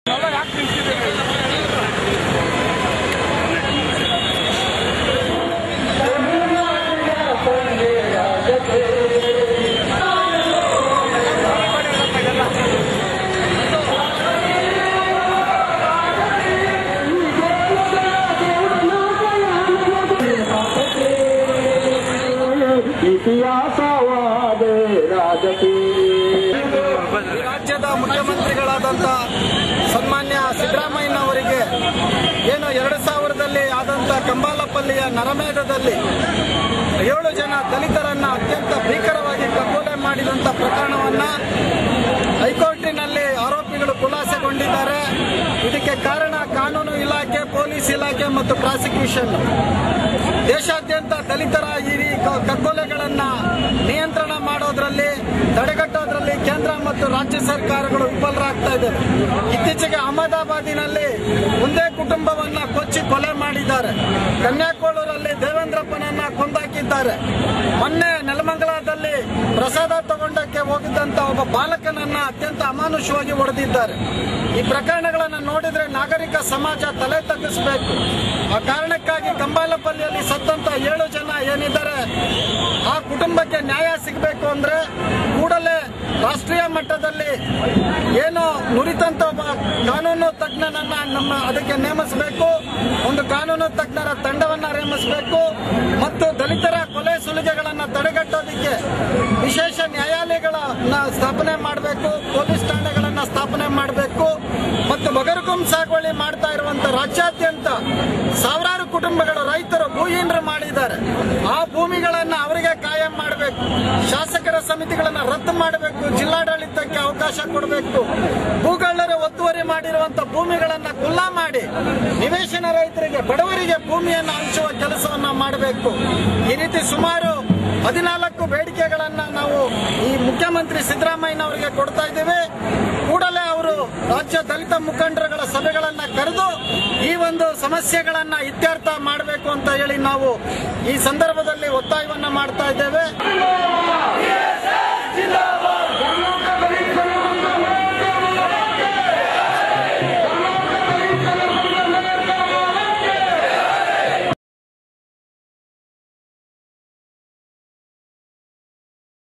ಇತಿಹಾಸವಾದ ರಾಜಕೀಯ ಈ ರಾಜ್ಯದ ಮುಖ್ಯಮಂತ್ರಿಗಳಾದಂಥ ಸನ್ಮಾನ್ಯ ಸಿದ್ದರಾಮಯ್ಯನವರಿಗೆ ಏನು ಎರಡು ಸಾವಿರದಲ್ಲಿ ಆದಂಥ ಕಂಬಾಲಪಲ್ಲಿಯ ನರಮೇಧದಲ್ಲಿ ಏಳು ಜನ ದಲಿತರನ್ನ ಅತ್ಯಂತ ಭೀಕರವಾಗಿ ಕಗ್ಗೊಲೆ ಮಾಡಿದಂಥ ಪ್ರಕರಣವನ್ನ ಹೈಕೋರ್ಟಿನಲ್ಲಿ ಆರೋಪಿಗಳು ಖುಲಾಸೆಗೊಂಡಿದ್ದಾರೆ ಇದಕ್ಕೆ ಕಾರಣ ಕಾನೂನು ಇಲಾಖೆ ಪೊಲೀಸ್ ಇಲಾಖೆ ಮತ್ತು ಪ್ರಾಸಿಕ್ಯೂಷನ್ ದೇಶಾದ್ಯಂತ ದಲಿತರ ಈ ರೀ- ಕ- ಕಗ್ಗೊಲೆಗಳನ್ನ ನಿಯಂತ್ರಣ ಮಾಡೋದ್ರಲ್ಲಿ ತಡೆಗಟ್ಟೋದ್ರಲ್ಲಿ ಕೇಂದ್ರ ಮತ್ತು ರಾಜ್ಯ ಸರ್ಕಾರಗಳು ವಿಫಲರಾಗ್ತಾ ಇದ್ದಾವೆ ಇತ್ತೀಚೆಗೆ ಅಹಮದಾಬಾದಿನಲ್ಲಿ ಒಂದೇ ಕುಟುಂಬವನ್ನ ಕೊಚ್ಚಿ ಕೊಲೆ ಮಾಡಿದ್ದಾರೆ ಕನ್ಯಾಕೋಳೂರಲ್ಲಿ ದೇವೇಂದ್ರಪ್ಪನನ್ನ ಕೊಂದಾಕಿದ್ದಾರೆ ಮೊನ್ನೆ ನೆಲಮಂಗಲದಲ್ಲಿ ಪ್ರಸಾದ ತಗೊಂಡಕ್ಕೆ ಹೋಗಿದ್ದಂತ ಒಬ್ಬ ಬಾಲಕನನ್ನ ಅತ್ಯಂತ ಅಮಾನುಷವಾಗಿ ಹೊಡೆದಿದ್ದಾರೆ ಈ ಪ್ರಕರಣಗಳನ್ನು ನೋಡಿದ್ರೆ ನಾಗರಿಕ ಸಮಾಜ ತಲೆ ತಗ್ಗಿಸಬೇಕು ಆ ಕಾರಣಕ್ಕಾಗಿ ಕಂಬಾಲಪಲ್ಲಿಯಲ್ಲಿ ಸತ್ತಂತ ಏಳು ಜನ ಏನಿದ್ದಾರೆ ಆ ಕುಟುಂಬಕ್ಕೆ ನ್ಯಾಯ ಸಿಗಬೇಕು ಅಂದ್ರೆ ಕೂಡಲೇ ರಾಷ್ಟ್ರೀಯ ಮಟ್ಟದಲ್ಲಿ ಏನು ನುರಿತಂತ ಒಬ್ಬ ಕಾನೂನು ತಜ್ಞನನ್ನ ನಮ್ಮ ಅದಕ್ಕೆ ನೇಮಿಸಬೇಕು ಒಂದು ಕಾನೂನು ತಜ್ಞರ ತಂಡವನ್ನ ನೇಮಿಸಬೇಕು ಮತ್ತು ದಲಿತರ ಕೊಲೆ ಸುಲಿಗೆಗಳನ್ನ ತಡೆಗಟ್ಟೋದಕ್ಕೆ ವಿಶೇಷ ನ್ಯಾಯಾಲಯಗಳನ್ನ ಸ್ಥಾಪನೆ ಮಾಡಬೇಕು ಪೊಲೀಸ್ ಠಾಣೆಗಳನ್ನ ಸ್ಥಾಪನೆ ಮಾಡಬೇಕು ಮತ್ತು ಬಗರುಗುಂ ಸಾಗುವಳಿ ಮಾಡ್ತಾ ಇರುವಂತ ರಾಜ್ಯಾದ್ಯಂತ ಸಾವಿರಾರು ಕುಟುಂಬಗಳು ರೈತರು ಭೂಹೀನರು ಮಾಡಿದ್ದಾರೆ ಆ ಭೂಮಿಗಳನ್ನ ಅವರಿಗೆ ಕಾಯಂ ಮಾಡಬೇಕು ಶಾಸಕರ ಸಮಿತಿಗಳನ್ನ ರದ್ದು ಮಾಡಬೇಕು ಜಿಲ್ಲಾಡಳಿತಕ್ಕೆ ಅವಕಾಶ ಕೊಡಬೇಕು ಭೂಗಳ್ಳರು ಒತ್ತುವರಿ ಮಾಡಿರುವಂತ ಭೂಮಿಗಳನ್ನ ಖುಲ್ಲಾ ಮಾಡಿ ನಿವೇಶನ ರೈತರಿಗೆ ಬಡವರಿಗೆ ಭೂಮಿಯನ್ನು ಹಂಚುವ ಕೆಲಸವನ್ನ ಮಾಡಬೇಕು ಈ ರೀತಿ ಸುಮಾರು ಹದಿನಾಲ್ಕು ಬೇಡಿಕೆಗಳನ್ನ ನಾವು ಈ ಮುಖ್ಯಮಂತ್ರಿ ಸಿದ್ದರಾಮಯ್ಯನವರಿಗೆ ಕೊಡ್ತಾ ಇದ್ದೇವೆ ಕೂಡಲೇ ಅವರು ರಾಜ್ಯ ದಲಿತ ಮುಖಂಡರುಗಳ ಸಭೆಗಳನ್ನ ಕರೆದು ಈ ಒಂದು ಸಮಸ್ಯೆಗಳನ್ನ ಇತ್ಯರ್ಥ ಮಾಡಬೇಕು ಅಂತ ಹೇಳಿ ನಾವು ಈ ಸಂದರ್ಭದಲ್ಲಿ ಒತ್ತಾಯವನ್ನ ಮಾಡ್ತಾ ಇದ್ದೇವೆ